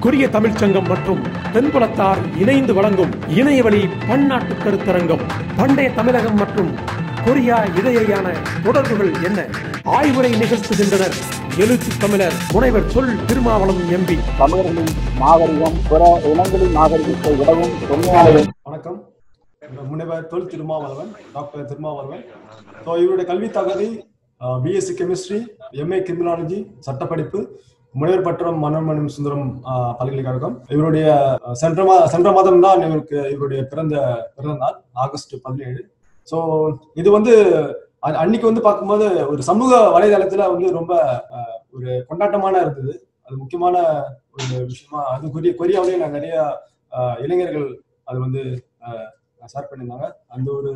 கொரிய தமிழ்ச்சங்கம் மற்றும் தென்புலத்தார் இணைந்து வழங்கும் இணையவழி பன்னாட்டு கருத்தரங்கம் பண்டைய தமிழகம் மற்றும் கொரியா இடையேயான தொடர்புகள் என்ன ஆய்வுரை நிகழ்த்துகின்றனர் எழுச்சி தமிழர் முனைவர் சொல் திருமாவளம் எம்பி தமிழர்களின் நாகரிகம் பிற இனங்களின் நாகரிகத்தை விடவும் தொன்மையானது வணக்கம் முனைவர் தொல் திருமாவளவன் டாக்டர் திருமாவளவன் ஸோ இவருடைய கல்வி தகுதி பிஎஸ்சி கெமிஸ்ட்ரி எம்ஏ கிரிமினாலஜி சட்டப்படிப்பு முனைவர் பட்டம் மன்னமணி சுந்தரம் ஆஹ், பல்கலைக்கழகம் இவருடைய அஹ், சென்ற மா சென்ற மாதம் தான் இவருக்கு இவருடைய பிறந்த பிறந்த நாள் ஆகஸ்ட் பதினேழு ஸோ இது வந்து அ- அன்னைக்கு வந்து பார்க்கும்போது ஒரு சமூக வலைதளத்துல வந்து ரொம்ப அஹ், ஒரு கொண்டாட்டமான இருந்தது அது முக்கியமான ஒரு விஷயமா அது கொரிய கொரியாவிலேயே நான் நிறைய அஹ், இளைஞர்கள் அது வந்து ஷேர் பண்ணியிருந்தாங்க அந்த ஒரு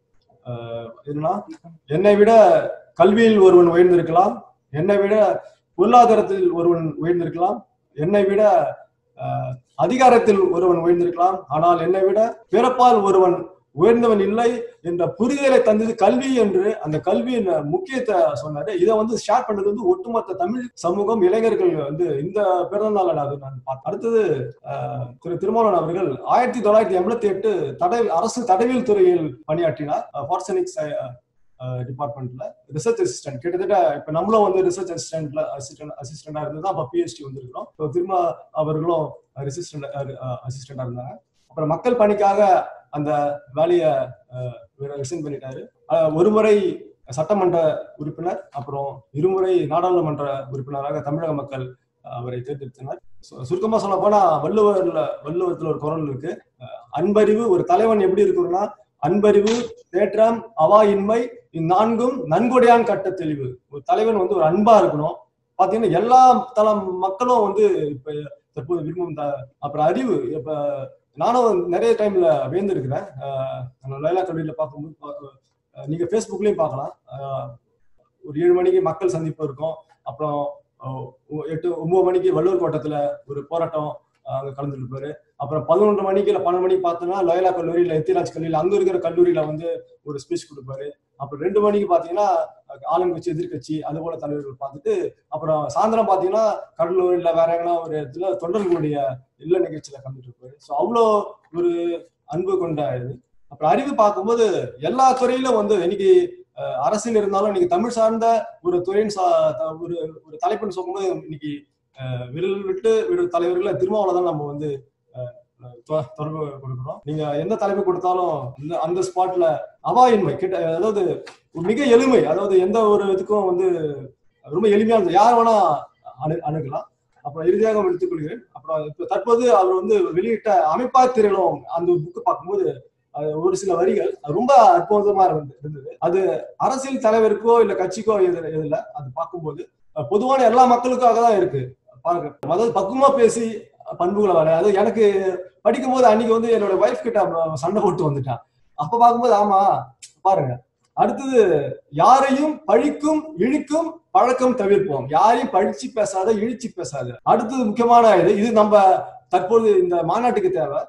அஹ், என்னன்னா என்னை விட கல்வியில் ஒருவன் உயர்ந்திருக்கலாம் என்னை விட பொருளாதாரத்தில் ஒருவன் உயர்ந்திருக்கலாம் என்னை விட அஹ், அதிகாரத்தில் ஒருவன் உயர்ந்திருக்கலாம் ஆனால் என்னை விட பிறப்பால் ஒருவன் உயர்ந்தவன் இல்லை என்ற புரிதலை தந்தது கல்வி என்று அந்த கல்வியின் முக்கியத்தை சொன்னாரு இதை வந்து ஷேர் பண்றது வந்து ஒட்டுமொத்த தமிழ் சமூகம் இளைஞர்கள் வந்து இந்த பிறந்த நாள் அது நான் பார்த்தேன் அடுத்தது அஹ், திரு திருமாவளவன் அவர்கள் ஆயிரத்தி தொள்ளாயிரத்தி எண்பத்தி எட்டு தடை அரசு தடவியல் துறையில் பணியாற்றினார் ஃபார்சனிக்ஸ் டிபார்ட்மெண்ட்ல ரிசர்ச் அசிஸ்டன்ட் கிட்டத்தட்ட இப்ப நம்மளும் வந்து ரிசர்ச் அசிஸ்டன்ட்ல அசிஸ்டன்ட் அசிஸ்டண்டா இருந்து தான் அப்ப பிஹெச்டி வந்திருக்கிறோம் So, திரும்ப அவர்களும் ரெசிஸ்டன்ட் அசிஸ்டண்டா இருந்தாங்க அப்புறம் மக்கள் பணிக்காக அந்த வேலையை ரிசைன் பண்ணிட்டாரு அஹ், ஒரு முறை சட்டமன்ற உறுப்பினர் அப்புறம் இருமுறை நாடாளுமன்ற உறுப்பினராக தமிழக மக்கள் அஹ், அவரை தேர்ந்தெடுத்தனர் சு- சுருக்கமா சொல்ல போனா வள்ளுவர்ல வள்ளுவத்துல ஒரு குரல் இருக்கு அஹ், அன்பறிவு ஒரு தலைவன் எப்படி இருக்கணும்னா அன்பறிவு தேற்றம் அவாயின்மை இந்நான்கும் நன்கொடையான் கட்ட தெளிவு ஒரு தலைவன் வந்து ஒரு அன்பா இருக்கணும் பாத்தீங்கன்னா எல்லா தள மக்களும் வந்து இப்ப தற்போது விரும்பும் த- அப்புறம் அறிவு இப்ப நானும் நிறைய டைம்ல வேந்திருக்கிறேன் ஆஹ் லைலா கல்லூரியில பார்க்கும்போது பா- அஹ் நீங்க ஃபேஸ்புக்லயும் பார்க்கலாம் ஆஹ் ஒரு ஏழு மணிக்கு மக்கள் சந்திப்பு இருக்கும் அப்புறம் ஆஹ் ஒ- எட்டு ஒன்பது மணிக்கு வள்ளுவர் கோட்டத்துல ஒரு போராட்டம் ஆஹ் அங்க கலந்துட்டு இருப்பாரு அப்புறம் பதினொன்று மணிக்கு இல்ல பன்னெண்டு மணிக்கு பார்த்தோம்னா லோயலா கல்லூரி இல்ல எத்திராஜ் கல்லூரியில அங்க இருக்கிற கல்லூரியில வந்து ஒரு ஸ்பீச் கொடுப்பாரு அப்புறம் ரெண்டு மணிக்கு பாத்தீங்கன்னா அஹ் ஆளுங்கட்சி எதிர்க்கட்சி அது போல தலைவர்கள் பார்த்துட்டு அப்புறம் சாயந்தரம் பாத்தீங்கன்னா கடலூர் இல்ல வேற எங்கன்னா ஒரு இடத்துல தொண்டர்களுடைய இல்ல நிகழ்ச்சியில கலந்துட்டு இருப்பாரு ஸோ அவ்வளோ ஒரு அன்பு கொண்ட இது அப்புறம் அறிவு பார்க்கும்போது எல்லா துறையிலும் வந்து இன்னைக்கு அஹ், அரசியல் இருந்தாலும் இன்னைக்கு தமிழ் சார்ந்த ஒரு துறையின் சா த- ஒரு ஒரு தலைப்புன்னு சொல்லும்போது இன்னைக்கு அஹ், விரல் விட்டு விடு தலைவர்களை திருமாவளை தான் நம்ம வந்து அஹ், தொ- தொடர்பு கொடுக்குறோம் நீங்க எந்த தலைப்பு கொடுத்தாலும் இந்த அந்த ஸ்பாட்ல அவாயின்மை கிட்ட அதாவது மிக எளிமை அதாவது எந்த ஒரு இதுக்கும் வந்து ரொம்ப எளிமையானது யார் வேணா அணு அணுகலாம் அப்புறம் இறுதியாக எடுத்துக் கொள்கிறேன் அப்புறம் இப்ப தற்போது அவர் வந்து வெளியிட்ட அமைப்பா திரையிலும் அந்த புக்கு பார்க்கும்போது அது ஒரு சில வரிகள் அது ரொம்ப அற்புதமா இருந்து- இருந்தது அது அரசியல் தலைவருக்கோ இல்ல கட்சிக்கோ எது எதுல அது பார்க்கும்போது அஹ், பொதுவான எல்லா மக்களுக்காக தான் இருக்கு பாருங்க அதாவது பக்குவமா பேசி பண்புகளை வர அது எனக்கு படிக்கும்போது அன்னைக்கு வந்து என்னோட ஒய்ஃப் கிட்ட அவன் சண்டை போட்டு வந்துட்டான் அப்ப பார்க்கும்போது ஆமா பாருங்க அடுத்தது யாரையும் பழிக்கும் இழிக்கும் பழக்கம் தவிர்ப்போம் யாரையும் பழிச்சு பேசாத இழிச்சு பேசாத அடுத்தது முக்கியமான இது இது நம்ம தற்போது இந்த மாநாட்டுக்கு தேவை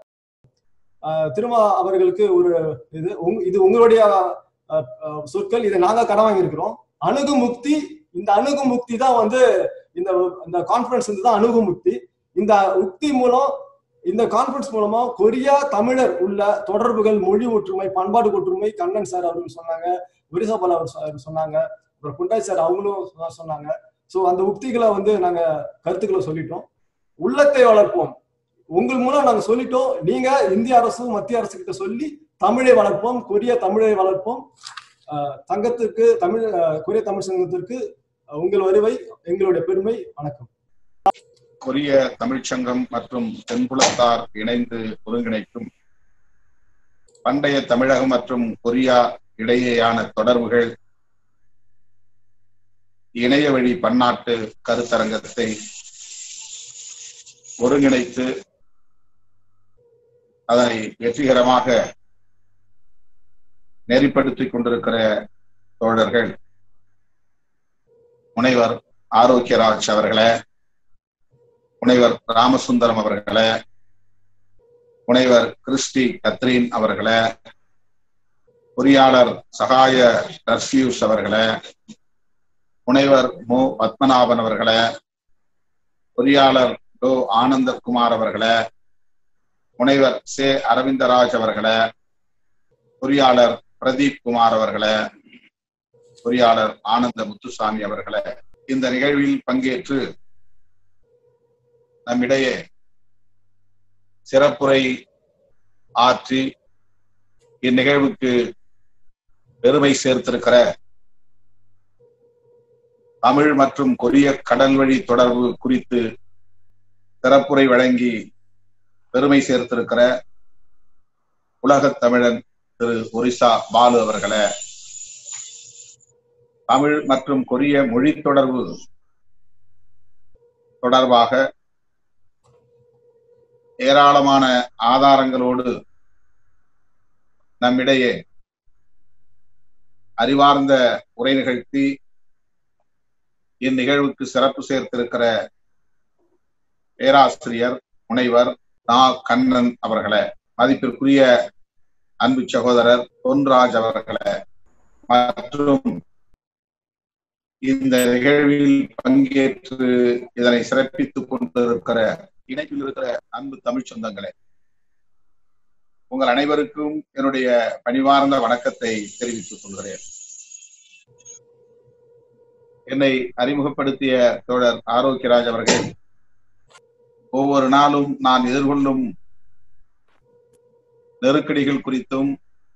ஆஹ் திருமா அவர்களுக்கு ஒரு இது உங்க- இது உங்களுடைய ஆஹ், ஆஹ், சொற்கள் இதை நாங்க கடன் வாங்கியிருக்கிறோம் அணுகுமுக்தி இந்த அணுகுமுக்தி தான் வந்து இந்த இந்த கான்ஃபரன்ஸ் வந்து தான் அணுகுமுக்தி இந்த உக்தி மூலம் இந்த கான்ஃபரன்ஸ் மூலமா கொரியா தமிழர் உள்ள தொடர்புகள் மொழி ஒற்றுமை பண்பாடு ஒற்றுமை கண்ணன் சார் அவர்கள் சொன்னாங்க விரிசாபால் அவர் சொ- சொன்னாங்க அப்புறம் குண்டாய் சார் அவங்களும் சொ- சொன்னாங்க சோ அந்த உக்திகளை வந்து நாங்க கருத்துக்களை சொல்லிட்டோம் உள்ளத்தை வளர்ப்போம் உங்கள் மூலம் நாங்க சொல்லிட்டோம் நீங்க இந்திய அரசும் மத்திய அரசு கிட்ட சொல்லி தமிழை வளர்ப்போம் கொரிய தமிழை வளர்ப்போம் ஆஹ் சங்கத்திற்கு தமிழ் ஆஹ் கொரிய தமிழ் சங்கத்திற்கு ஆஹ் உங்கள் வருகை எங்களுடைய பெருமை வணக்கம் கொரிய தமிழ்ச்சங்கம் மற்றும் தென்புலத்தார் இணைந்து ஒருங்கிணைக்கும் பண்டைய தமிழகம் மற்றும் கொரியா இடையேயான தொடர்புகள் இணைய வழி பன்னாட்டு கருத்தரங்கத்தை ஒருங்கிணைத்து அதனை வெற்றிகரமாக நெறிப்படுத்திக் கொண்டிருக்கிற தோழர்கள் முனைவர் ஆரோக்கியராஜ் அவர்களே முனைவர் ராமசுந்தரம் அவர்களே முனைவர் கிறிஸ்டி கத்ரீன் அவர்களே பொறியாளர் சகாய டர்சியூஸ் அவர்களே முனைவர் மு பத்மநாபன் அவர்களே பொறியாளர் டோ ஆனந்தகுமார் அவர்களை முனைவர் சே அரவிந்தராஜ் அவர்களை பொறியாளர் பிரதீப் குமார் அவர்களை பொறியாளர் ஆனந்த முத்துசாமி அவர்களை இந்த நிகழ்வில் பங்கேற்று நம்மிடையே சிறப்புரை ஆற்றி இந்நிகழ்வுக்கு பெருமை சேர்த்திருக்கிற தமிழ் மற்றும் கொரிய கடல் வழி தொடர்பு குறித்து சிறப்புரை வழங்கி பெருமை சேர்த்திருக்கிற உலகத் தமிழன் திரு ஒரிசா பாலு அவர்களை தமிழ் மற்றும் கொரிய மொழி தொடர்பு தொடர்பாக ஏராளமான ஆதாரங்களோடு நம்மிடையே அறிவார்ந்த உரை நிகழ்த்தி இந்நிகழ்வுக்கு சிறப்பு சேர்த்திருக்கிற பேராசிரியர் முனைவர் நா கண்ணன் அவர்களை மதிப்பிற்குரிய அன்பு சகோதரர் பொன்ராஜ் அவர்களை மற்றும் இந்த நிகழ்வில் பங்கேற்று இதனை சிறப்பித்துக் கொண்டிருக்கிற இணைப்பில் இருக்கிற அன்பு தமிழ் சொந்தங்களே உங்கள் அனைவருக்கும் என்னுடைய பணிவார்ந்த வணக்கத்தை தெரிவித்துக் கொள்கிறேன் என்னை அறிமுகப்படுத்திய தோழர் ஆரோக்கியராஜ் அவர்கள் ஒவ்வொரு நாளும் நான் எதிர்கொள்ளும் நெருக்கடிகள் குறித்தும்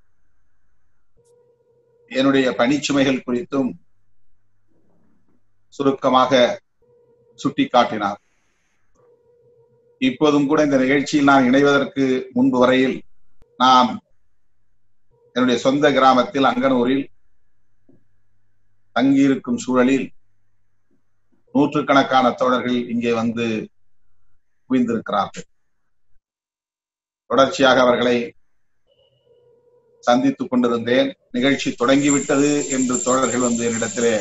என்னுடைய பணிச்சுமைகள் குறித்தும் சுருக்கமாக சுட்டிக்காட்டினார் இப்போதும் கூட இந்த நிகழ்ச்சியில் நான் இணைவதற்கு முன்பு வரையில் நான் என்னுடைய சொந்த கிராமத்தில் அங்கனூரில் தங்கியிருக்கும் சூழலில் நூற்றுக்கணக்கான தோழர்கள் இங்கே வந்து குவிந்திருக்கிறார்கள் தொடர்ச்சியாக அவர்களை சந்தித்துக் கொண்டிருந்தேன் நிகழ்ச்சி தொடங்கிவிட்டது என்று தோழர்கள் வந்து என்னிடத்திலே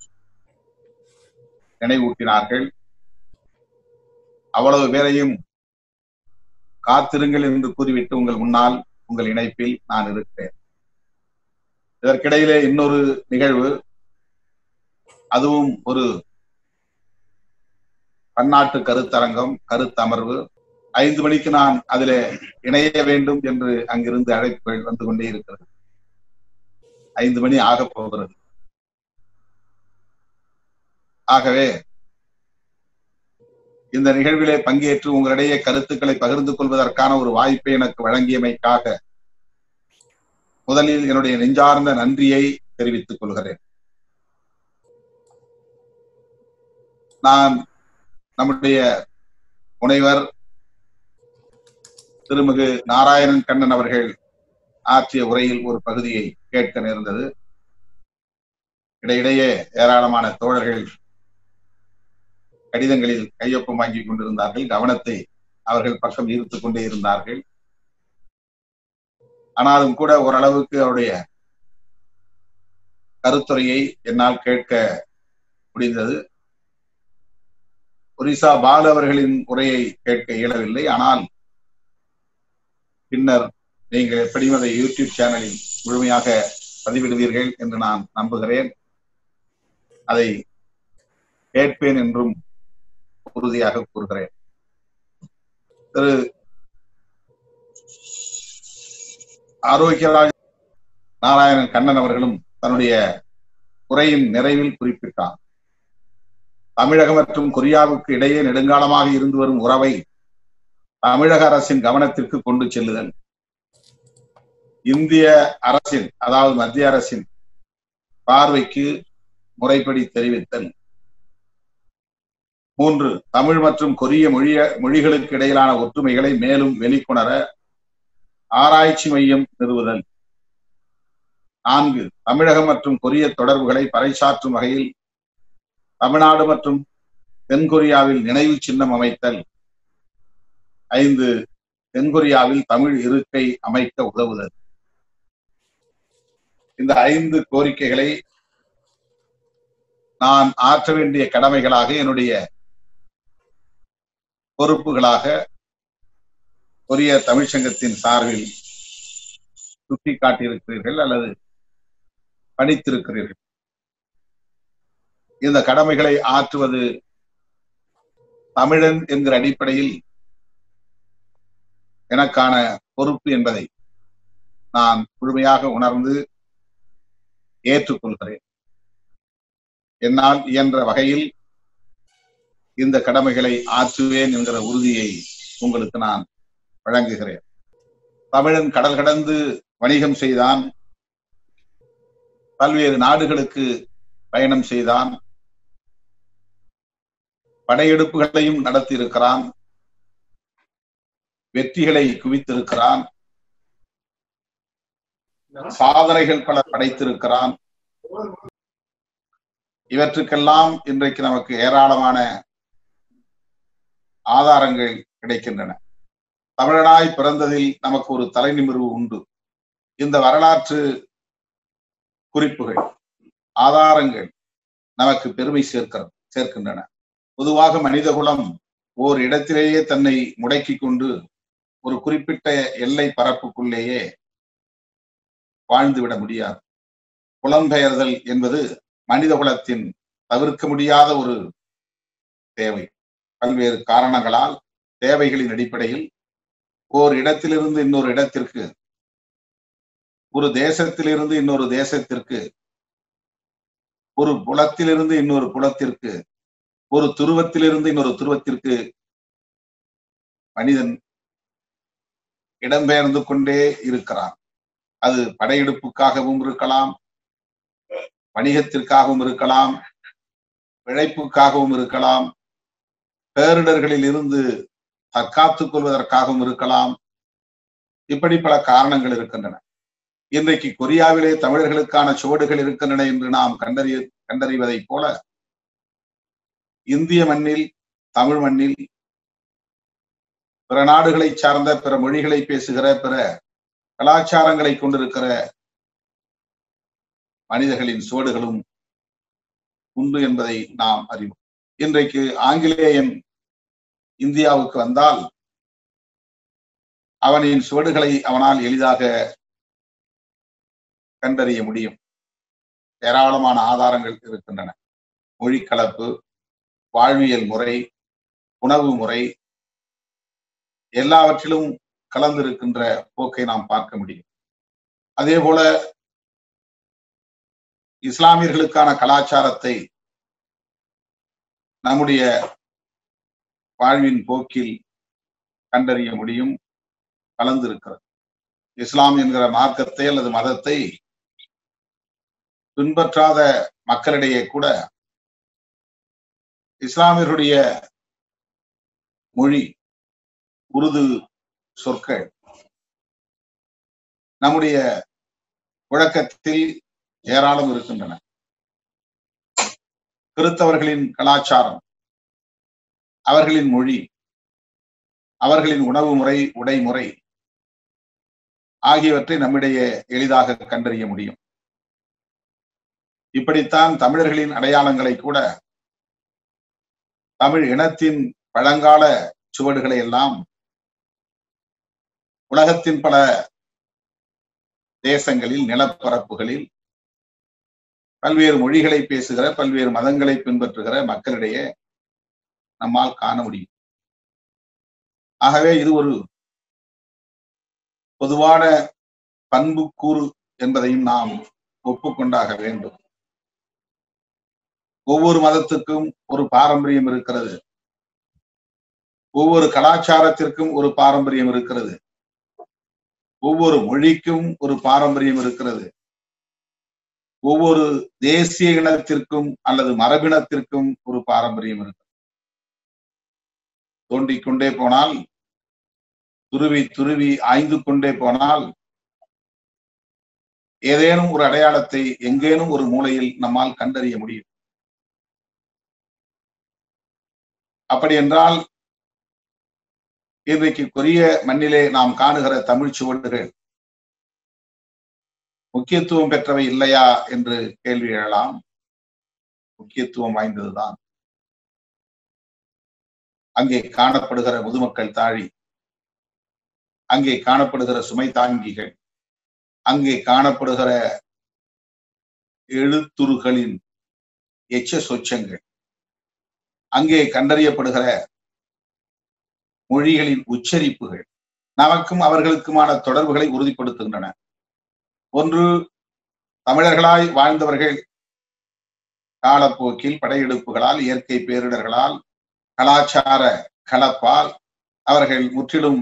நினைவூட்டினார்கள் அவ்வளவு பேரையும் காத்திருங்கள் என்று கூறிவிட்டு உங்கள் முன்னால் உங்கள் இணைப்பில் நான் இருக்கிறேன் இதற்கிடையிலே இன்னொரு நிகழ்வு அதுவும் ஒரு பன்னாட்டு கருத்தரங்கம் கருத்தமர்வு ஐந்து மணிக்கு நான் அதிலே இணைய வேண்டும் என்று அங்கிருந்து அழைப்புகள் வந்து கொண்டே இருக்கிறது ஐந்து மணி ஆகப் போகிறது ஆகவே இந்த நிகழ்விலே பங்கேற்று உங்களிடையே கருத்துக்களை பகிர்ந்து கொள்வதற்கான ஒரு வாய்ப்பை எனக்கு வழங்கியமைக்காக முதலில் என்னுடைய நெஞ்சார்ந்த நன்றியை தெரிவித்துக் கொள்கிறேன் நான் நம்முடைய முனைவர் திருமிகு நாராயணன் கண்ணன் அவர்கள் ஆற்றிய உரையில் ஒரு பகுதியை கேட்க நேர்ந்தது இடையிடையே ஏராளமான தோழர்கள் கடிதங்களில் கையொப்பம் வாங்கி கொண்டிருந்தார்கள் கவனத்தை அவர்கள் பக்கம் ஈர்த்துக் கொண்டே இருந்தார்கள் ஆனாலும் கூட ஓரளவுக்கு அவருடைய கருத்துரையை என்னால் கேட்க முடிந்தது ஒரிசா பாலு அவர்களின் உரையை கேட்க இயலவில்லை ஆனால் பின்னர் நீங்கள் எப்படியும் அதை யூடியூப் சேனலில் முழுமையாக பதிவிடுவீர்கள் என்று நான் நம்புகிறேன் அதை கேட்பேன் என்றும் உறுதியாக கூறுகிறேன் திரு ஆரோக்கியராஜ் நாராயணன் கண்ணன் அவர்களும் தன்னுடைய உரையின் நிறைவில் குறிப்பிட்டார் தமிழகம் மற்றும் கொரியாவுக்கு இடையே நெடுங்காலமாக இருந்து வரும் உறவை தமிழக அரசின் கவனத்திற்கு கொண்டு செல்லுதல் இந்திய அரசின் அதாவது மத்திய அரசின் பார்வைக்கு முறைப்படி தெரிவித்தல் மூன்று தமிழ் மற்றும் கொரிய மொழிய மொழிகளுக்கு இடையிலான ஒற்றுமைகளை மேலும் வெளிக்கொணர ஆராய்ச்சி மையம் நிறுவுதல் நான்கு தமிழகம் மற்றும் கொரிய தொடர்புகளை பறைசாற்றும் வகையில் தமிழ்நாடு மற்றும் தென்கொரியாவில் நினைவு சின்னம் அமைத்தல் ஐந்து தென்கொரியாவில் தமிழ் இருக்கை அமைக்க உதவுதல் இந்த ஐந்து கோரிக்கைகளை நான் ஆற்ற வேண்டிய கடமைகளாக என்னுடைய பொறுப்புகளாக கொரிய தமிழ்ச்சங்கத்தின் சார்பில் சுட்டிக்காட்டியிருக்கிறீர்கள் அல்லது பணித்திருக்கிறீர்கள் இந்த கடமைகளை ஆற்றுவது தமிழன் என்கிற அடிப்படையில் எனக்கான பொறுப்பு என்பதை நான் முழுமையாக உணர்ந்து ஏற்றுக்கொள்கிறேன் என்னால் இயன்ற வகையில் இந்த கடமைகளை ஆற்றுவேன் என்கிற உறுதியை உங்களுக்கு நான் வழங்குகிறேன் தமிழன் கடல் கடந்து வணிகம் செய்தான் பல்வேறு நாடுகளுக்கு பயணம் செய்தான் படையெடுப்புகளையும் நடத்தியிருக்கிறான் வெற்றிகளை குவித்திருக்கிறான் சாதனைகள் பல படைத்திருக்கிறான் இவற்றுக்கெல்லாம் இன்றைக்கு நமக்கு ஏராளமான ஆதாரங்கள் கிடைக்கின்றன தமிழனாய் பிறந்ததில் நமக்கு ஒரு தலைநிமிர்வு உண்டு இந்த வரலாற்று குறிப்புகள் ஆதாரங்கள் நமக்கு பெருமை சேர்க்கிறது சேர்க்கின்றன பொதுவாக மனிதகுலம் ஓர் இடத்திலேயே தன்னை முடக்கிக் கொண்டு ஒரு குறிப்பிட்ட எல்லை பரப்புக்குள்ளேயே வாழ்ந்துவிட முடியாது புலம்பெயர்தல் என்பது மனித குலத்தின் தவிர்க்க முடியாத ஒரு தேவை பல்வேறு காரணங்களால் தேவைகளின் அடிப்படையில் ஓர் இடத்திலிருந்து இன்னொரு இடத்திற்கு ஒரு தேசத்திலிருந்து இன்னொரு தேசத்திற்கு ஒரு புலத்திலிருந்து இன்னொரு புலத்திற்கு ஒரு துருவத்திலிருந்து இன்னொரு துருவத்திற்கு மனிதன் இடம்பெயர்ந்து கொண்டே இருக்கிறான் அது படையெடுப்புக்காகவும் இருக்கலாம் வணிகத்திற்காகவும் இருக்கலாம் பிழைப்புக்காகவும் இருக்கலாம் பேரிடர்களில் இருந்து தற்காத்துக் கொள்வதற்காகவும் இருக்கலாம் இப்படி பல காரணங்கள் இருக்கின்றன இன்றைக்கு கொரியாவிலே தமிழர்களுக்கான சுவடுகள் இருக்கின்றன என்று நாம் கண்டறிய கண்டறிவதைப் போல இந்திய மண்ணில் தமிழ் மண்ணில் பிற நாடுகளை சார்ந்த பிற மொழிகளை பேசுகிற பிற கலாச்சாரங்களை கொண்டிருக்கிற மனிதர்களின் சுவடுகளும் உண்டு என்பதை நாம் அறிவோம் இன்றைக்கு ஆங்கிலேயன் இந்தியாவுக்கு வந்தால் அவனின் சுவடுகளை அவனால் எளிதாக கண்டறிய முடியும் ஏராளமான ஆதாரங்கள் இருக்கின்றன மொழி கலப்பு வாழ்வியல் முறை உணவு முறை எல்லாவற்றிலும் கலந்திருக்கின்ற போக்கை நாம் பார்க்க முடியும் அதே போல இஸ்லாமியர்களுக்கான கலாச்சாரத்தை நம்முடைய வாழ்வின் போக்கில் கண்டறிய முடியும் கலந்திருக்கிறது இஸ்லாம் என்கிற மார்க்கத்தை அல்லது மதத்தை பின்பற்றாத மக்களிடையே கூட இஸ்லாமியர்களுடைய மொழி உருது சொற்கள் நம்முடைய புழக்கத்தில் ஏராளம் இருக்கின்றன கிறித்தவர்களின் கலாச்சாரம் அவர்களின் மொழி அவர்களின் உணவு முறை உடைமுறை ஆகியவற்றை நம்மிடையே எளிதாக கண்டறிய முடியும் இப்படித்தான் தமிழர்களின் அடையாளங்களை கூட தமிழ் இனத்தின் பழங்கால சுவடுகளை எல்லாம் உலகத்தின் பல தேசங்களில் நிலப்பரப்புகளில் பல்வேறு மொழிகளை பேசுகிற பல்வேறு மதங்களை பின்பற்றுகிற மக்களிடையே நம்மால் காண முடியும் ஆகவே இது ஒரு பொதுவான பண்புக்கூறு என்பதையும் நாம் ஒப்புக்கொண்டாக வேண்டும் ஒவ்வொரு மதத்துக்கும் ஒரு பாரம்பரியம் இருக்கிறது ஒவ்வொரு கலாச்சாரத்திற்கும் ஒரு பாரம்பரியம் இருக்கிறது ஒவ்வொரு மொழிக்கும் ஒரு பாரம்பரியம் இருக்கிறது ஒவ்வொரு தேசிய இனத்திற்கும் அல்லது மரபினத்திற்கும் ஒரு பாரம்பரியம் இருக்கு தோண்டிக் கொண்டே போனால் துருவி துருவி ஆய்ந்து கொண்டே போனால் ஏதேனும் ஒரு அடையாளத்தை எங்கேனும் ஒரு மூலையில் நம்மால் கண்டறிய முடியும் அப்படி என்றால் இன்றைக்கு கொரிய மண்ணிலே நாம் காணுகிற தமிழ் சுவடுகள் முக்கியத்துவம் பெற்றவை இல்லையா என்று கேள்வி எழலாம் முக்கியத்துவம் வாய்ந்ததுதான் அங்கே காணப்படுகிற முதுமக்கள் தாழி அங்கே காணப்படுகிற சுமை தாங்கிகள் அங்கே காணப்படுகிற எழுத்துருகளின் எச்ச சொச்சங்கள் அங்கே கண்டறியப்படுகிற மொழிகளின் உச்சரிப்புகள் நமக்கும் அவர்களுக்குமான தொடர்புகளை உறுதிப்படுத்துகின்றன ஒன்று தமிழர்களாய் வாழ்ந்தவர்கள் காலப்போக்கில் படையெடுப்புகளால் இயற்கை பேரிடர்களால் கலாச்சார கலப்பால் அவர்கள் முற்றிலும்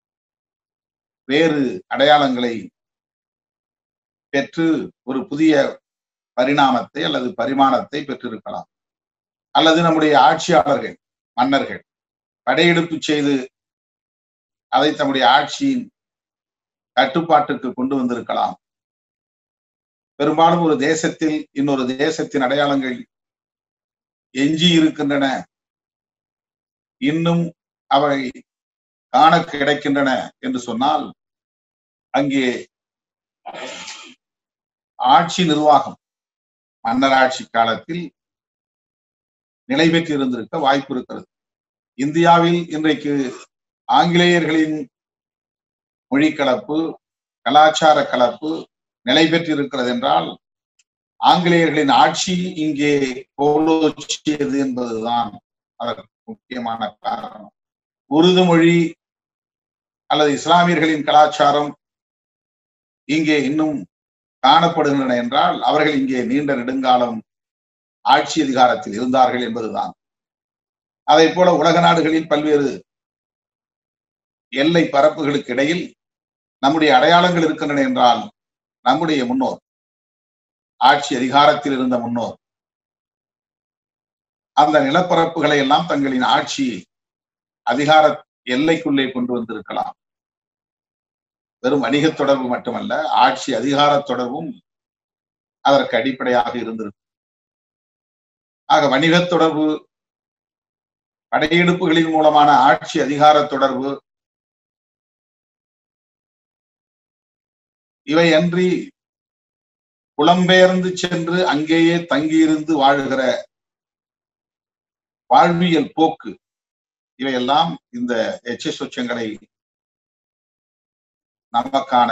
வேறு அடையாளங்களை பெற்று ஒரு புதிய பரிணாமத்தை அல்லது பரிமாணத்தை பெற்றிருக்கலாம் அல்லது நம்முடைய ஆட்சியாளர்கள் மன்னர்கள் படையெடுப்பு செய்து அதை தம்முடைய ஆட்சியின் கட்டுப்பாட்டுக்கு கொண்டு வந்திருக்கலாம் பெரும்பாலும் ஒரு தேசத்தில் இன்னொரு தேசத்தின் அடையாளங்கள் எஞ்சி இருக்கின்றன இன்னும் அவை காண கிடைக்கின்றன என்று சொன்னால் அங்கே ஆட்சி நிர்வாகம் மன்னராட்சி காலத்தில் நிலை பெற்று இருந்திருக்க வாய்ப்பு இருக்கிறது இந்தியாவில் இன்றைக்கு ஆங்கிலேயர்களின் மொழி கலப்பு கலாச்சார கலப்பு நிலை பெற்று இருக்கிறது என்றால் ஆங்கிலேயர்களின் ஆட்சி இங்கே கோலோச்சியது என்பதுதான் அதற்கு முக்கியமான காரணம் உருது மொழி அல்லது இஸ்லாமியர்களின் கலாச்சாரம் இங்கே இன்னும் காணப்படுகின்றன என்றால் அவர்கள் இங்கே நீண்ட நெடுங்காலம் ஆட்சி அதிகாரத்தில் இருந்தார்கள் என்பதுதான் அதை போல உலக நாடுகளில் பல்வேறு எல்லை பரப்புகளுக்கு இடையில் நம்முடைய அடையாளங்கள் இருக்கின்றன என்றால் நம்முடைய முன்னோர் ஆட்சி அதிகாரத்தில் இருந்த முன்னோர் அந்த நிலப்பரப்புகளை எல்லாம் தங்களின் ஆட்சி அதிகார எல்லைக்குள்ளே கொண்டு வந்திருக்கலாம் வெறும் வணிக தொடர்பு மட்டுமல்ல ஆட்சி அதிகார தொடர்பும் அதற்கு அடிப்படையாக இருந்திருக்கும் ஆக வணிக தொடர்பு படையெடுப்புகளின் மூலமான ஆட்சி அதிகார தொடர்பு இவை அன்றி புலம்பெயர்ந்து சென்று அங்கேயே தங்கியிருந்து வாழுகிற வாழ்வியல் போக்கு இவையெல்லாம் இந்த எச்ச சொச்சங்களை நமக்கான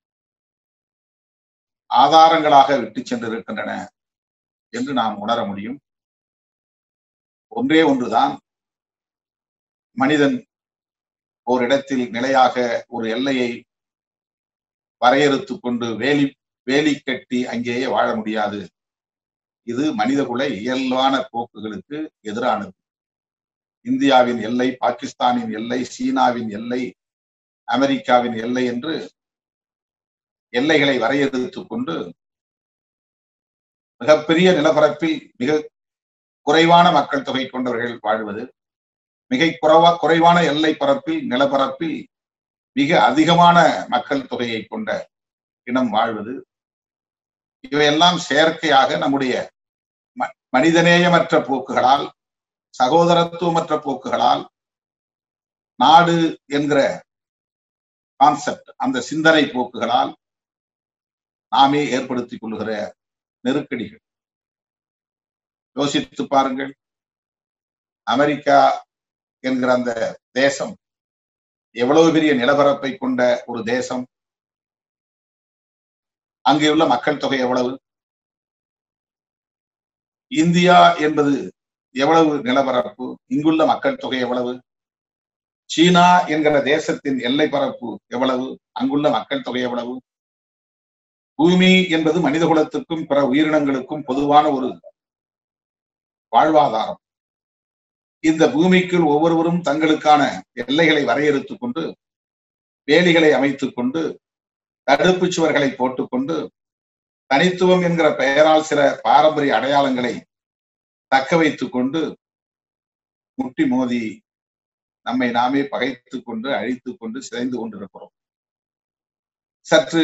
ஆதாரங்களாக விட்டு சென்றிருக்கின்றன என்று நாம் உணர முடியும் ஒன்றே ஒன்றுதான் மனிதன் ஓரிடத்தில் நிலையாக ஒரு எல்லையை வரையறுத்து கொண்டு வேலி வேலி கட்டி அங்கேயே வாழ முடியாது இது மனிதகுல இயல்பான போக்குகளுக்கு எதிரானது இந்தியாவின் எல்லை பாகிஸ்தானின் எல்லை சீனாவின் எல்லை அமெரிக்காவின் எல்லை என்று எல்லைகளை வரையறுத்துக் கொண்டு மிகப்பெரிய நிலப்பரப்பில் மிக குறைவான மக்கள் தொகை கொண்டவர்கள் வாழ்வது மிக குறைவா குறைவான எல்லை பரப்பில் நிலப்பரப்பில் மிக அதிகமான மக்கள் தொகையை கொண்ட இனம் வாழ்வது இவையெல்லாம் செயற்கையாக நம்முடைய மனிதநேயமற்ற போக்குகளால் சகோதரத்துவமற்ற போக்குகளால் நாடு என்கிற கான்செப்ட் அந்த சிந்தனை போக்குகளால் நாமே ஏற்படுத்திக் கொள்ளுகிற நெருக்கடிகள் யோசித்து பாருங்கள் அமெரிக்கா என்கிற அந்த தேசம் எவ்வளவு பெரிய நிலப்பரப்பை கொண்ட ஒரு தேசம் அங்கே உள்ள மக்கள் தொகை எவ்வளவு இந்தியா என்பது எவ்வளவு நிலப்பரப்பு இங்குள்ள மக்கள் தொகை எவ்வளவு சீனா என்கிற தேசத்தின் எல்லை பரப்பு எவ்வளவு அங்குள்ள மக்கள் தொகை எவ்வளவு பூமி என்பது மனித குலத்துக்கும் பிற உயிரினங்களுக்கும் பொதுவான ஒரு வாழ்வாதாரம் இந்த பூமிக்குள் ஒவ்வொருவரும் தங்களுக்கான எல்லைகளை வரையறுத்துக் கொண்டு வேலிகளை அமைத்துக் கொண்டு தடுப்பு சுவர்களை போட்டுக்கொண்டு தனித்துவம் என்கிற பெயரால் சில பாரம்பரிய அடையாளங்களை தக்க வைத்துக் கொண்டு முட்டி மோதி நம்மை நாமே பகைத்துக் கொண்டு அழித்துக் கொண்டு சிதைந்து கொண்டிருக்கிறோம் சற்று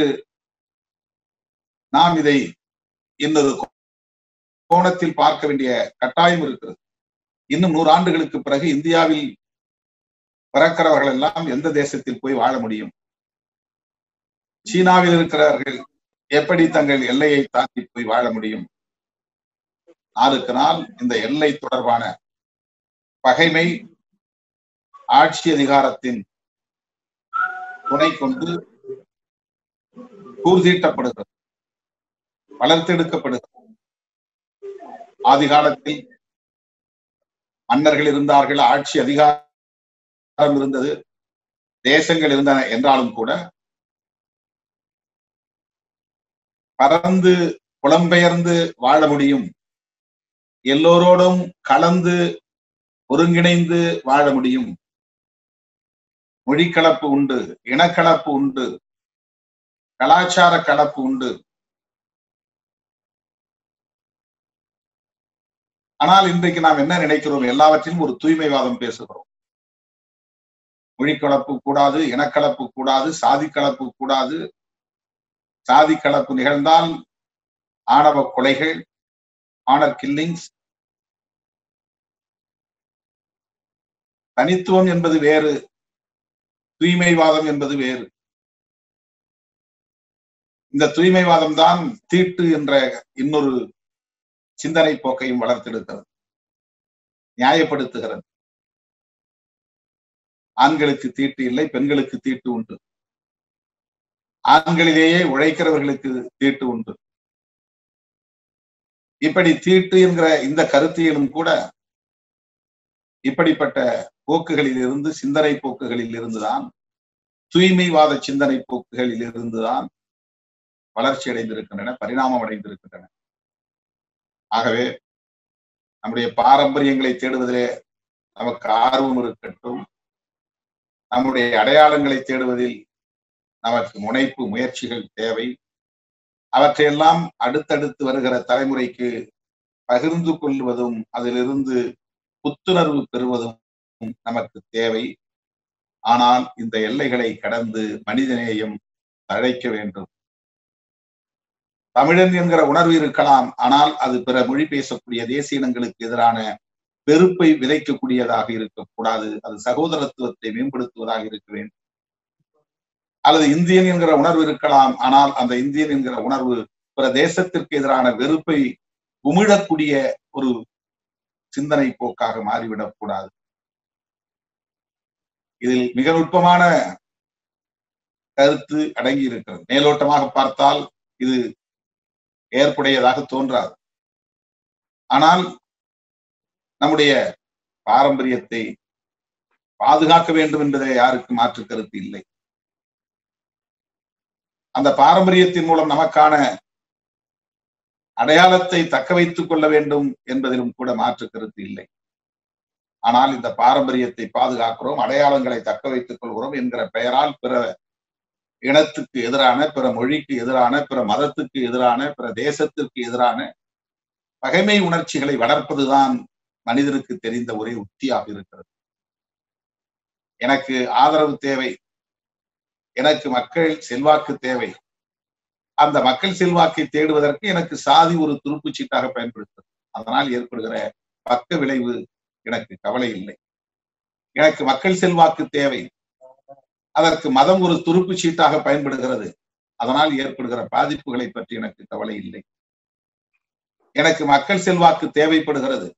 நாம் இதை இன்னொரு கோணத்தில் பார்க்க வேண்டிய கட்டாயம் இருக்கிறது இன்னும் நூறு ஆண்டுகளுக்கு பிறகு இந்தியாவில் பிறக்கிறவர்கள் எல்லாம் எந்த தேசத்தில் போய் வாழ முடியும் சீனாவில் இருக்கிறவர்கள் எப்படி தங்கள் எல்லையை தாண்டி போய் வாழ முடியும் நாளுக்கு நாள் இந்த எல்லை தொடர்பான பகைமை ஆட்சி அதிகாரத்தின் துணை கொண்டு கூர்தீட்டப்படுகிறது வளர்த்தெடுக்கப்படுகிறது ஆதி காலத்தில் மன்னர்கள் இருந்தார்கள் ஆட்சி அதிகார கலாச்சாரம் இருந்தது தேசங்கள் இருந்தன என்றாலும் கூட பறந்து புலம்பெயர்ந்து வாழ முடியும் எல்லோரோடும் கலந்து ஒருங்கிணைந்து வாழ முடியும் மொழிக்கலப்பு உண்டு இனக்கலப்பு உண்டு கலாச்சார கலப்பு உண்டு ஆனால் இன்றைக்கு நாம் என்ன நினைக்கிறோம் எல்லாவற்றிலும் ஒரு தூய்மைவாதம் பேசுகிறோம் மொழிக்கலப்பு கூடாது இனக்கலப்பு கூடாது சாதி கலப்பு கூடாது சாதி கலப்பு நிகழ்ந்தால் ஆணவ கொலைகள் ஆனர் கில்லிங்ஸ் தனித்துவம் என்பது வேறு தூய்மைவாதம் என்பது வேறு இந்த தூய்மைவாதம் தான் தீட்டு என்ற இன்னொரு சிந்தனை போக்கையும் வளர்த்தெடுக்கிறது நியாயப்படுத்துகிறது ஆண்களுக்கு தீட்டு இல்லை பெண்களுக்கு தீட்டு உண்டு ஆண்களிலேயே உழைக்கிறவர்களுக்கு தீட்டு உண்டு இப்படி தீட்டு என்கிற இந்த கருத்தியலும் கூட இப்படிப்பட்ட போக்குகளில் இருந்து சிந்தனை போக்குகளில் இருந்துதான் தூய்மைவாத சிந்தனை போக்குகளில் இருந்துதான் வளர்ச்சி அடைந்திருக்கின்றன பரிணாமம் அடைந்திருக்கின்றன ஆகவே நம்முடைய பாரம்பரியங்களை தேடுவதிலே நமக்கு ஆர்வம் இருக்கட்டும் நம்முடைய அடையாளங்களை தேடுவதில் நமக்கு முனைப்பு முயற்சிகள் தேவை அவற்றையெல்லாம் அடுத்தடுத்து வருகிற தலைமுறைக்கு பகிர்ந்து கொள்வதும் அதிலிருந்து புத்துணர்வு பெறுவதும் நமக்கு தேவை ஆனால் இந்த எல்லைகளை கடந்து மனிதநேயம் தழைக்க வேண்டும் தமிழன் என்கிற உணர்வு இருக்கலாம் ஆனால் அது பிற மொழி பேசக்கூடிய தேசிய இனங்களுக்கு எதிரான வெறுப்பை விதைக்கக்கூடியதாக இருக்கக்கூடாது அது சகோதரத்துவத்தை மேம்படுத்துவதாக இருக்க வேண்டும் அல்லது இந்தியன் என்கிற உணர்வு இருக்கலாம் ஆனால் அந்த இந்தியன் என்கிற உணர்வு பிற தேசத்திற்கு எதிரான வெறுப்பை உமிழக்கூடிய ஒரு சிந்தனை போக்காக மாறிவிடக் கூடாது இதில் மிக நுட்பமான கருத்து அடங்கி இருக்கிறது மேலோட்டமாக பார்த்தால் இது ஏற்புடையதாக தோன்றாது ஆனால் நம்முடைய பாரம்பரியத்தை பாதுகாக்க வேண்டும் என்பதை யாருக்கு மாற்று கருத்து இல்லை அந்த பாரம்பரியத்தின் மூலம் நமக்கான அடையாளத்தை தக்க வைத்துக் கொள்ள வேண்டும் என்பதிலும் கூட மாற்று கருத்து இல்லை ஆனால் இந்த பாரம்பரியத்தை பாதுகாக்கிறோம் அடையாளங்களை தக்க வைத்துக் கொள்கிறோம் என்கிற பெயரால் பிற இனத்துக்கு எதிரான பிற மொழிக்கு எதிரான பிற மதத்துக்கு எதிரான பிற தேசத்திற்கு எதிரான பகைமை உணர்ச்சிகளை வளர்ப்பதுதான் மனிதனுக்கு தெரிந்த ஒரே உத்தியாக இருக்கிறது எனக்கு ஆதரவு தேவை எனக்கு மக்கள் செல்வாக்கு தேவை அந்த மக்கள் செல்வாக்கை தேடுவதற்கு எனக்கு சாதி ஒரு துருப்புச் சீட்டாக பயன்படுத்தும் அதனால் ஏற்படுகிற பக்க விளைவு எனக்கு கவலை இல்லை எனக்கு மக்கள் செல்வாக்கு தேவை அதற்கு மதம் ஒரு துருப்பு சீட்டாக பயன்படுகிறது அதனால் ஏற்படுகிற பாதிப்புகளை பற்றி எனக்கு கவலை இல்லை எனக்கு மக்கள் செல்வாக்கு தேவைப்படுகிறது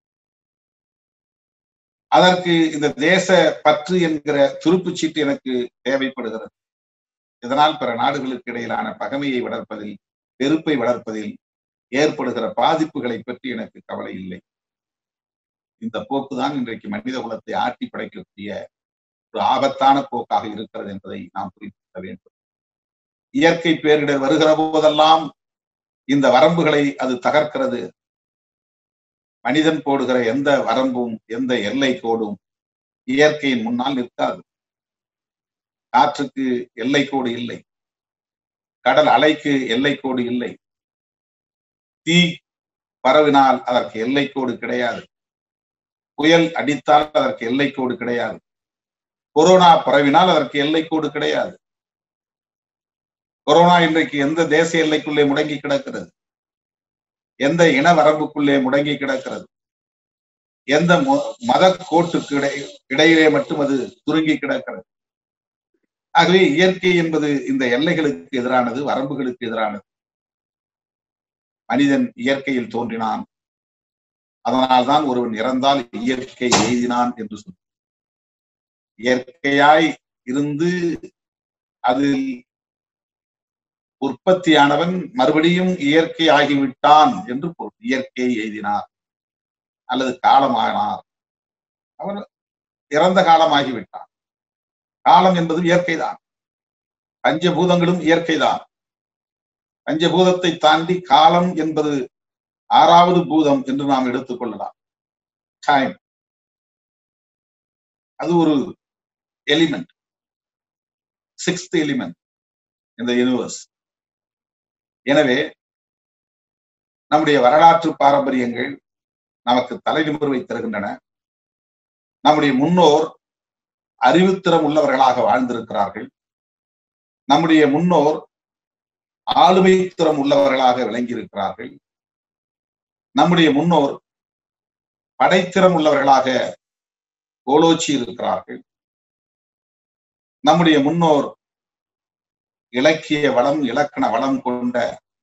அதற்கு இந்த தேச பற்று என்கிற துருப்புச் சீட்டு எனக்கு தேவைப்படுகிறது இதனால் பிற நாடுகளுக்கு இடையிலான பகைமையை வளர்ப்பதில் வெறுப்பை வளர்ப்பதில் ஏற்படுகிற பாதிப்புகளை பற்றி எனக்கு கவலை இல்லை இந்த போக்குதான் இன்றைக்கு மனித குலத்தை ஆட்டி படைக்கக்கூடிய ஒரு ஆபத்தான போக்காக இருக்கிறது என்பதை நாம் புரிந்து கொள்ள வேண்டும் இயற்கை பேரிடர் வருகிற போதெல்லாம் இந்த வரம்புகளை அது தகர்க்கிறது மனிதன் போடுகிற எந்த வரம்பும் எந்த எல்லை கோடும் இயற்கையின் முன்னால் நிற்காது காற்றுக்கு எல்லை கோடு இல்லை கடல் அலைக்கு எல்லை கோடு இல்லை தீ பரவினால் அதற்கு எல்லை கோடு கிடையாது புயல் அடித்தால் அதற்கு எல்லை கோடு கிடையாது கொரோனா பரவினால் அதற்கு எல்லை கோடு கிடையாது கொரோனா இன்றைக்கு எந்த தேச எல்லைக்குள்ளே முடங்கி கிடக்கிறது எந்த இன வரம்புக்குள்ளே முடங்கி கிடக்கிறது எந்த மத கோட்டுக்கு இடை இடையிலே மட்டும் அது சுருங்கி கிடக்கிறது ஆகவே இயற்கை என்பது இந்த எல்லைகளுக்கு எதிரானது வரம்புகளுக்கு எதிரானது மனிதன் இயற்கையில் தோன்றினான் அதனால்தான் ஒருவன் இறந்தால் இயற்கை எய்தினான் என்று சொல் இயற்கையாய் இருந்து அதில் உற்பத்தியானவன் மறுபடியும் இயற்கை ஆகிவிட்டான் என்று பொருள் இயற்கை எய்தினார் அல்லது காலமானார் அவர் இறந்த காலமாகிவிட்டான் காலம் என்பது இயற்கைதான் பஞ்சபூதங்களும் இயற்கைதான் பஞ்சபூதத்தை தாண்டி காலம் என்பது ஆறாவது பூதம் என்று நாம் எடுத்துக்கொள்ளலாம் டைம் அது ஒரு எலிமெண்ட் சிக்ஸ்த் எலிமெண்ட் இந்த யூனிவர்ஸ் எனவே நம்முடைய வரலாற்று பாரம்பரியங்கள் நமக்கு தலைநிமிர்வை தருகின்றன நம்முடைய முன்னோர் அறிவுத்திறம் உள்ளவர்களாக வாழ்ந்திருக்கிறார்கள் நம்முடைய முன்னோர் ஆளுமை திறம் உள்ளவர்களாக விளங்கியிருக்கிறார்கள் நம்முடைய முன்னோர் படைத்திறம் உள்ளவர்களாக கோலோச்சி இருக்கிறார்கள் நம்முடைய முன்னோர் இலக்கிய வளம் இலக்கண வளம் கொண்ட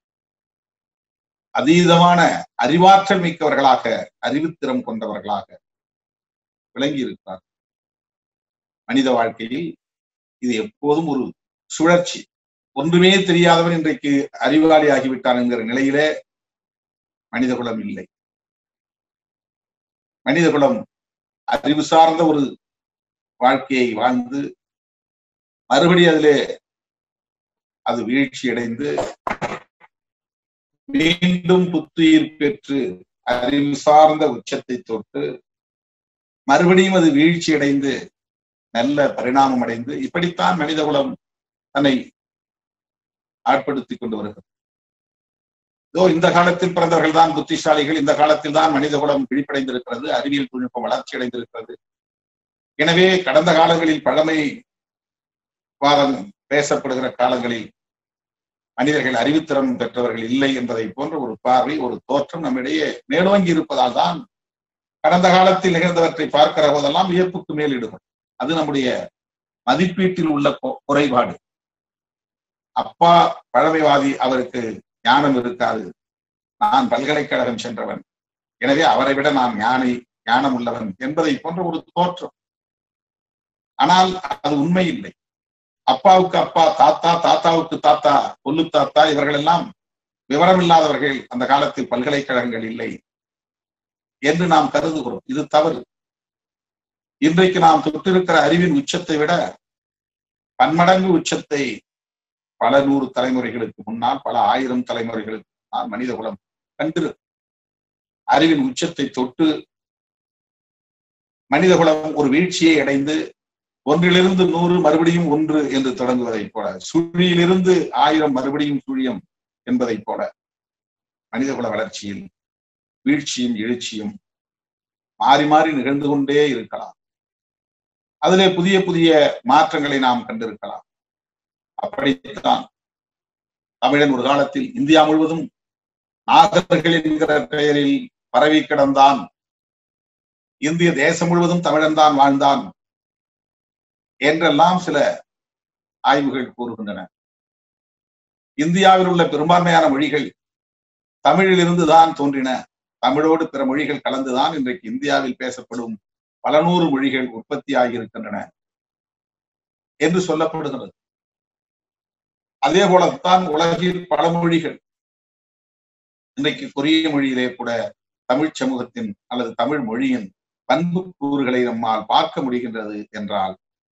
அதீதமான அறிவாற்றல் மிக்கவர்களாக அறிவுத்திறம் கொண்டவர்களாக விளங்கி இருக்கிறார் மனித வாழ்க்கையில் இது எப்போதும் ஒரு சுழற்சி ஒன்றுமே தெரியாதவன் இன்றைக்கு அறிவாளி ஆகிவிட்டான் என்கிற நிலையிலே மனிதகுலம் இல்லை மனிதகுலம் அறிவு சார்ந்த ஒரு வாழ்க்கையை வாழ்ந்து மறுபடி அதிலே அது வீழ்ச்சி அடைந்து மீண்டும் புத்துயிர் பெற்று அறிவு சார்ந்த உச்சத்தை தொட்டு மறுபடியும் அது வீழ்ச்சி அடைந்து நல்ல பரிணாமம் அடைந்து இப்படித்தான் மனிதகுலம் தன்னை ஆட்படுத்திக் கொண்டு வருகிறது இதோ இந்த காலத்தில் பிறந்தவர்கள் தான் புத்திசாலிகள் இந்த காலத்தில் தான் மனிதகுலம் விழிப்படைந்திருக்கிறது அறிவியல் தொழில்நுட்பம் வளர்ச்சி அடைந்திருக்கிறது எனவே கடந்த காலங்களில் பழமை வாதம் பேசப்படுகிற காலங்களில் மனிதர்கள் அறிவுத்திறம் பெற்றவர்கள் இல்லை என்பதை போன்ற ஒரு பார்வை ஒரு தோற்றம் நம்மிடையே மேலோங்கி இருப்பதால் தான் கடந்த காலத்தில் நிகழ்ந்தவற்றை பார்க்கிற போதெல்லாம் வியப்புக்கு மேலிடுவோம் அது நம்முடைய மதிப்பீட்டில் உள்ள குறைபாடு அப்பா பழமைவாதி அவருக்கு ஞானம் இருக்காது நான் பல்கலைக்கழகம் சென்றவன் எனவே அவரை விட நான் ஞானி ஞானம் உள்ளவன் என்பதை போன்ற ஒரு தோற்றம் ஆனால் அது உண்மை இல்லை அப்பாவுக்கு அப்பா தாத்தா தாத்தாவுக்கு தாத்தா கொல்லு தாத்தா இவர்கள் எல்லாம் விவரம் இல்லாதவர்கள் அந்த காலத்தில் பல்கலைக்கழகங்கள் இல்லை என்று நாம் கருதுகிறோம் இது தவறு இன்றைக்கு நாம் தொட்டிருக்கிற அறிவின் உச்சத்தை விட பன்மடங்கு உச்சத்தை பல நூறு தலைமுறைகளுக்கு முன்னால் பல ஆயிரம் தலைமுறைகளுக்கு முன்னால் மனித குலம் கண்டு அறிவின் உச்சத்தை தொட்டு மனித குலம் ஒரு வீழ்ச்சியை அடைந்து ஒன்றிலிருந்து நூறு மறுபடியும் ஒன்று என்று தொடங்குவதைப் போல சுழியிலிருந்து ஆயிரம் மறுபடியும் சுழியம் என்பதைப் போல மனிதகுல வளர்ச்சியில் வீழ்ச்சியும் எழுச்சியும் மாறி மாறி நிகழ்ந்து கொண்டே இருக்கலாம் அதிலே புதிய புதிய மாற்றங்களை நாம் கண்டிருக்கலாம் அப்படித்தான் தமிழன் ஒரு காலத்தில் இந்தியா முழுவதும் நாகர்கள் என்கிற பெயரில் பரவி கிடந்தான் இந்திய தேசம் முழுவதும் தமிழன் தான் வாழ்ந்தான் என்றெல்லாம் சில ஆய்வுகள் கூறுகின்றன இந்தியாவில் உள்ள பெரும்பான்மையான மொழிகள் தமிழிலிருந்து தான் தோன்றின தமிழோடு பிற மொழிகள் கலந்துதான் இன்றைக்கு இந்தியாவில் பேசப்படும் பல நூறு மொழிகள் உற்பத்தி ஆகியிருக்கின்றன என்று சொல்லப்படுகிறது அதே போலத்தான் உலகில் பல மொழிகள் இன்றைக்கு கொரிய மொழியிலே கூட தமிழ் சமூகத்தின் அல்லது தமிழ் மொழியின் பண்பு கூறுகளை நம்மால் பார்க்க முடிகின்றது என்றால்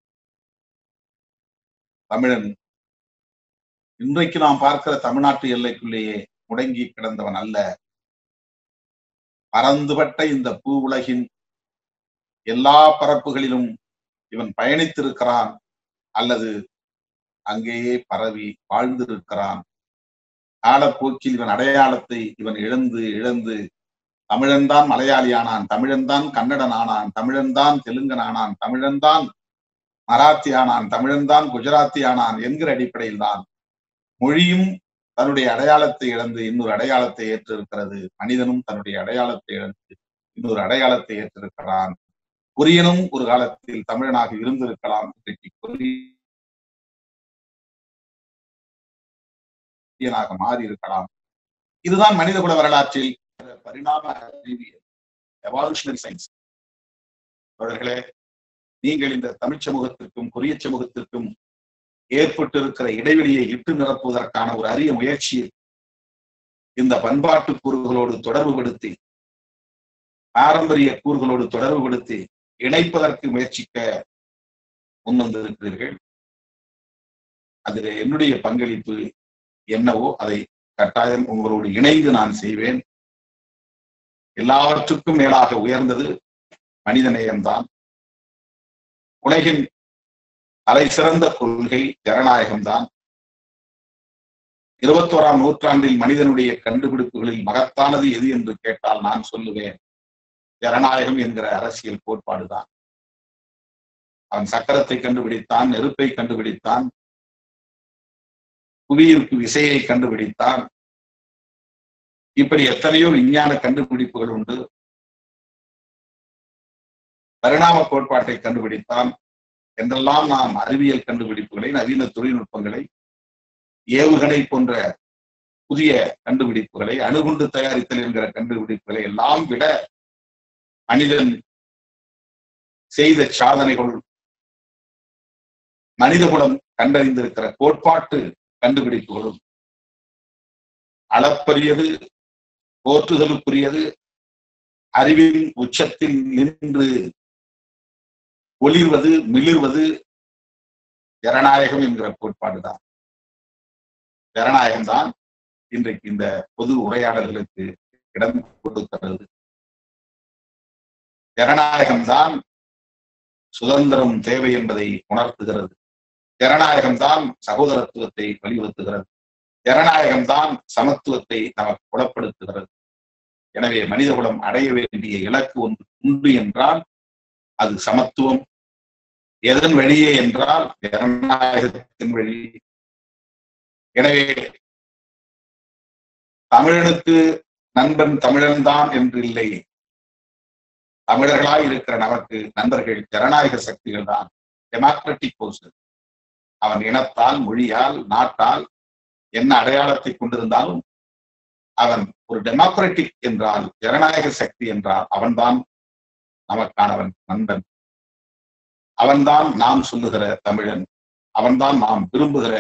தமிழன் இன்றைக்கு நாம் பார்க்கிற தமிழ்நாட்டு எல்லைக்குள்ளேயே முடங்கி கிடந்தவன் அல்ல பறந்துபட்ட இந்த பூ உலகின் எல்லா பரப்புகளிலும் இவன் பயணித்திருக்கிறான் அல்லது அங்கேயே பரவி வாழ்ந்திருக்கிறான் காலப்போக்கில் இவன் அடையாளத்தை இவன் இழந்து இழந்து தமிழன்தான் மலையாளியானான் தமிழன்தான் கன்னடன் ஆனான் தமிழன்தான் தெலுங்கன் ஆனான் தமிழன்தான் மராத்தி ஆனான் தமிழன்தான் குஜராத்தி ஆனான் என்கிற அடிப்படையில் தான் மொழியும் தன்னுடைய அடையாளத்தை இழந்து இன்னொரு அடையாளத்தை ஏற்றிருக்கிறது மனிதனும் தன்னுடைய அடையாளத்தை இழந்து இன்னொரு அடையாளத்தை ஏற்றிருக்கிறான் கொரியனும் ஒரு காலத்தில் தமிழனாக இருந்திருக்கலாம் இன்றைக்கு கொரியனாக மாறி இருக்கலாம் இதுதான் மனிதகுல வரலாற்றில் பரிணாம அறிவியல் எவால்யூஷனரி சயின்ஸ் அவர்களே நீங்கள் இந்த தமிழ் சமூகத்திற்கும் கொரிய சமூகத்திற்கும் ஏற்பட்டிருக்கிற இடைவெளியை இட்டு நிரப்புவதற்கான ஒரு அரிய முயற்சியில் இந்த பண்பாட்டு கூறுகளோடு தொடர்புபடுத்தி பாரம்பரிய கூறுகளோடு தொடர்புபடுத்தி இணைப்பதற்கு முயற்சிக்க முன்வந்திருக்கிறீர்கள் அதில் என்னுடைய பங்களிப்பு என்னவோ அதை கட்டாயம் உங்களோடு இணைந்து நான் செய்வேன் எல்லாவற்றுக்கும் மேலாக உயர்ந்தது மனிதநேயம்தான் உலகின் அலை சிறந்த கொள்கை ஜனநாயகம்தான் இருபத்தோராம் நூற்றாண்டில் மனிதனுடைய கண்டுபிடிப்புகளில் மகத்தானது எது என்று கேட்டால் நான் சொல்லுவேன் ஜனநாயகம் என்கிற அரசியல் கோட்பாடுதான் அவன் சக்கரத்தை கண்டுபிடித்தான் நெருப்பை கண்டுபிடித்தான் புவியிற்கு விசையை கண்டுபிடித்தான் இப்படி எத்தனையோ விஞ்ஞான கண்டுபிடிப்புகள் உண்டு பரிணாம கோட்பாட்டை கண்டுபிடித்தான் என்றெல்லாம் நாம் அறிவியல் கண்டுபிடிப்புகளை நவீன தொழில்நுட்பங்களை ஏவுகணை போன்ற புதிய கண்டுபிடிப்புகளை அணுகுண்டு தயாரித்தல் என்கிற கண்டுபிடிப்புகளை எல்லாம் விட மனிதன் செய்த சாதனைகள் மனிதகுலம் கண்டறிந்திருக்கிற கோட்பாட்டு கண்டுபிடிப்புகளும் அளப்பரியது போற்றுதலுக்குரியது அறிவின் உச்சத்தில் நின்று ஒளிர்வது மிளிர்வது ஜனநாயகம் என்கிற கோட்பாடுதான் ஜனநாயகம் தான் இன்றைக்கு இந்த பொது உரையாடல்களுக்கு இடம் கொடுக்கிறது ஜனநாயகம் தான் சுதந்திரம் தேவை என்பதை உணர்த்துகிறது ஜனநாயகம் தான் சகோதரத்துவத்தை வலியுறுத்துகிறது ஜனநாயகம் தான் சமத்துவத்தை நமக்கு புலப்படுத்துகிறது எனவே மனிதகுலம் அடைய வேண்டிய இலக்கு ஒன்று உண்டு என்றால் அது சமத்துவம் எதன் வழியே என்றால் ஜனநாயகத்தின் வழி எனவே தமிழனுக்கு நண்பன் தமிழன்தான் என்று இல்லை தமிழர்களாய் இருக்கிற நமக்கு நண்பர்கள் ஜனநாயக சக்திகள் தான் டெமோக்ராட்டிக் போர்சஸ் அவன் இனத்தால் மொழியால் நாட்டால் என்ன அடையாளத்தை கொண்டிருந்தாலும் அவன் ஒரு டெமோக்ராட்டிக் என்றால் ஜனநாயக சக்தி என்றால் அவன்தான் நமக்கானவன் நண்பன் அவன்தான் நாம் சொல்லுகிற தமிழன் அவன்தான் நாம் விரும்புகிற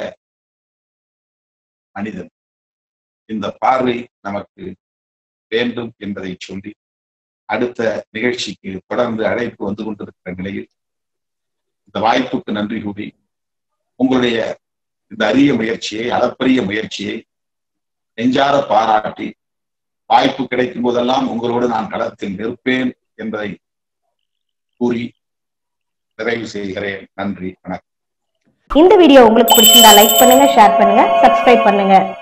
மனிதன் இந்த பார்வை நமக்கு வேண்டும் என்பதை சொல்லி அடுத்த நிகழ்ச்சிக்கு தொடர்ந்து அழைப்பு வந்து கொண்டிருக்கிற நிலையில் இந்த வாய்ப்புக்கு நன்றி கூறி உங்களுடைய இந்த அரிய முயற்சியை அளப்பரிய முயற்சியை நெஞ்சார பாராட்டி வாய்ப்பு கிடைக்கும் போதெல்லாம் உங்களோடு நான் களத்தில் நிற்பேன் என்பதை கூறி நிறைவு செய்கிறேன் நன்றி வணக்கம் இந்த வீடியோ உங்களுக்கு பிடிச்சிருந்தா லைக் பண்ணுங்க ஷேர் பண்ணுங்க சப்ஸ்கிரைப் பண்ணுங்க